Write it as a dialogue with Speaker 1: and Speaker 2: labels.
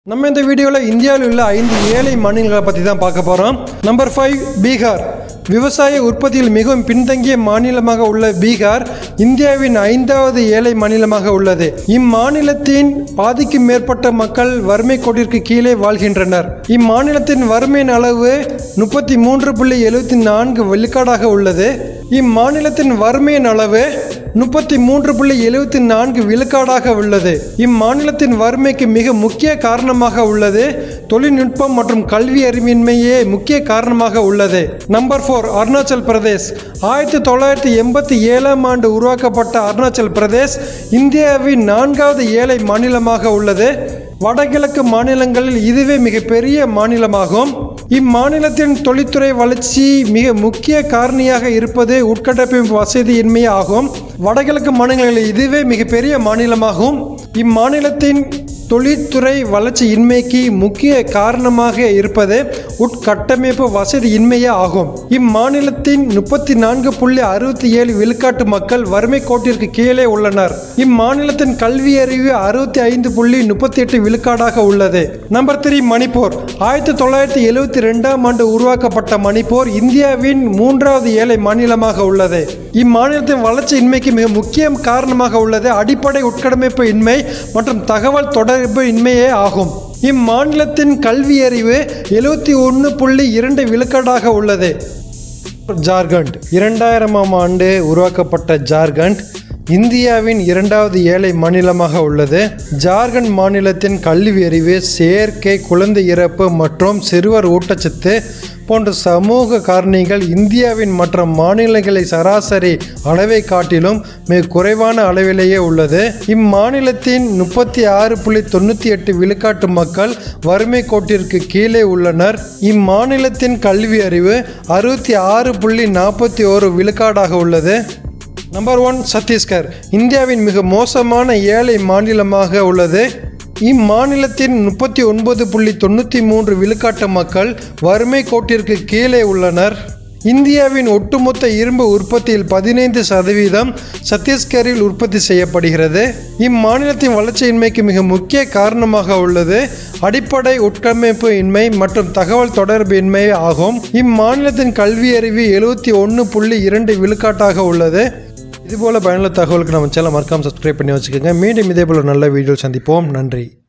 Speaker 1: நம்ம இந்த வீடியோவில் இந்தியாவில் உள்ள ஐந்து ஏழை மாநிலங்களை பற்றி தான் பார்க்க போகிறோம் நம்பர் ஃபைவ் பீகார் விவசாய உற்பத்தியில் மிகவும் பின்தங்கிய மாநிலமாக உள்ள பீகார் இந்தியாவின் ஐந்தாவது ஏழை மாநிலமாக உள்ளது இம்மாநிலத்தின் பாதிக்கும் மேற்பட்ட மக்கள் வறுமை கோட்டிற்கு கீழே வாழ்கின்றனர் இம்மாநிலத்தின் வறுமையின் அளவு முப்பத்தி மூன்று புள்ளி எழுபத்தி நான்கு விழுக்காடாக உள்ளது இம்மாநிலத்தின் வறுமையின் அளவு முப்பத்தி மூன்று புள்ளி எழுபத்தி நான்கு விழுக்காடாக உள்ளது இம்மாநிலத்தின் வறுமைக்கு மிக முக்கிய காரணமாக உள்ளது தொழில்நுட்பம் மற்றும் கல்வி அறிவின்மையே முக்கிய காரணமாக உள்ளது நம்பர் ஃபோர் அருணாச்சல் பிரதேஷ் ஆயிரத்தி தொள்ளாயிரத்தி எண்பத்தி ஏழாம் ஆண்டு உருவாக்கப்பட்ட அருணாச்சல் பிரதேஷ் இந்தியாவின் நான்காவது ஏழை மாநிலமாக உள்ளது வடகிழக்கு மாநிலங்களில் இதுவே மிகப்பெரிய மாநிலமாகும் இம்மாநிலத்தின் தொழில்துறை வளர்ச்சி மிக முக்கிய காரணியாக இருப்பது உட்கட்டமைப்பு வசதியின்மை ஆகும் வடகிழக்கு மாநிலங்களில் இதுவே மிகப்பெரிய மாநிலமாகும் இம்மாநிலத்தின் தொழில்துறை வளர்ச்சி இன்மைக்கு முக்கிய காரணமாக இருப்பது உட்கட்டமைப்பு வசதி இன்மையே ஆகும் இம்மாநிலத்தின் முப்பத்தி நான்கு புள்ளி அறுபத்தி ஏழு விழுக்காட்டு மக்கள் வறுமை கோட்டிற்கு கீழே உள்ளனர் இம்மாநிலத்தின் கல்வி அறிவு அறுபத்தி ஐந்து புள்ளி முப்பத்தி எட்டு விழுக்காடாக உள்ளது நம்பர் த்ரீ மணிப்பூர் ஆயிரத்தி தொள்ளாயிரத்தி எழுபத்தி ரெண்டாம் ஆண்டு உருவாக்கப்பட்ட மணிப்பூர் இந்தியாவின் மூன்றாவது ஏழை மாநிலமாக உள்ளது இம்மாநிலத்தின் வளர்ச்சி இன்மைக்கு மிக முக்கிய காரணமாக உள்ளது அடிப்படை உட்கட்டமைப்பு இன்மை மற்றும் தகவல் தொடர்பு இன்மையே ஆகும் இம்மாநிலத்தின் கல்வி அறிவு எழுபத்தி ஒன்று புள்ளி இரண்டு விழுக்காடாக உள்ளது ஜார்க்கண்ட் இரண்டாயிரமாம் ஆண்டு உருவாக்கப்பட்ட ஜார்க்கண்ட் இந்தியாவின் இரண்டாவது ஏழை மாநிலமாக உள்ளது ஜார்க்கண்ட் மாநிலத்தின் கல்வி அறிவு செயற்கை குழந்தை இறப்பு மற்றும் சிறுவர் ஊட்டச்சத்து போன்ற சமூக காரணிகள் இந்தியாவின் மற்ற மாநிலங்களை சராசரி அளவை காட்டிலும் மிக குறைவான அளவிலேயே உள்ளது இம்மாநிலத்தின் முப்பத்தி ஆறு புள்ளி தொண்ணூற்றி எட்டு விழுக்காட்டு மக்கள் வறுமை கோட்டிற்கு கீழே உள்ளனர் இம்மாநிலத்தின் கல்வி அறிவு அறுபத்தி ஆறு புள்ளி நாற்பத்தி ஓரு விழுக்காடாக உள்ளது நம்பர் ஒன் சத்தீஸ்கர் இந்தியாவின் மிக மோசமான ஏழை மாநிலமாக உள்ளது இம்மாநிலத்தின் முப்பத்தி ஒன்பது புள்ளி தொண்ணூற்றி மூன்று விழுக்காட்டு மக்கள் வறுமை கோட்டிற்கு கீழே உள்ளனர் இந்தியாவின் ஒட்டுமொத்த இரும்பு உற்பத்தியில் பதினைந்து சதவீதம் சத்தீஸ்கரில் உற்பத்தி செய்யப்படுகிறது இம்மாநிலத்தின் வளர்ச்சியின்மைக்கு மிக முக்கிய காரணமாக உள்ளது அடிப்படை உட்கமைப்பு இன்மை மற்றும் தகவல் தொடர்பு இன்மை ஆகும் இம்மாநிலத்தின் கல்வி அறிவு எழுபத்தி ஒன்று புள்ளி இரண்டு விழுக்காட்டாக உள்ளது இதுபோல் பயனுள்ள தகவலுக்கு நம்ம சேனல் மறக்காமல் சப்ஸ்கிரைப் பண்ணி வச்சுக்கோங்க மீண்டும் இதே போல் நல்ல வீடியோ சந்திப்போம் நன்றி